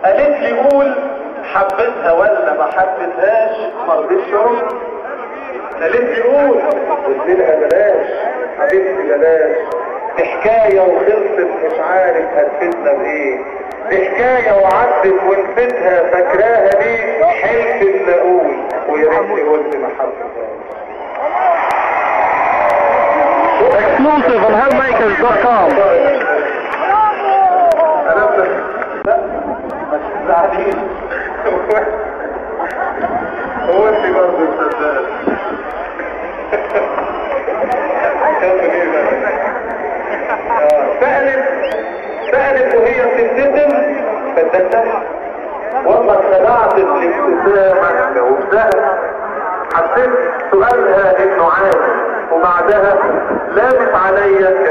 قالت لي قول حبيتها ولا ما حبيتهاش ما رضيتش ارد قالت لي قول قلت لها بلاش حبيبتي بلاش دي حكاية وخلصت مش عارف هتفيدنا بايه دي حكاية وعدت ونسيتها فاكراها ليه حلف اللي اقول ويا ريتني قلت ما حبيتهاش Exclusive on Hellmakers.com. انا ب- لا ما تزعليش هو انت برضه صدقت سألت سألت وهي بتبتسم فادتها والله اتخدعت بالابتسامة جاوبتها حسيت سؤالها انه عادي وبعدها لامت عليا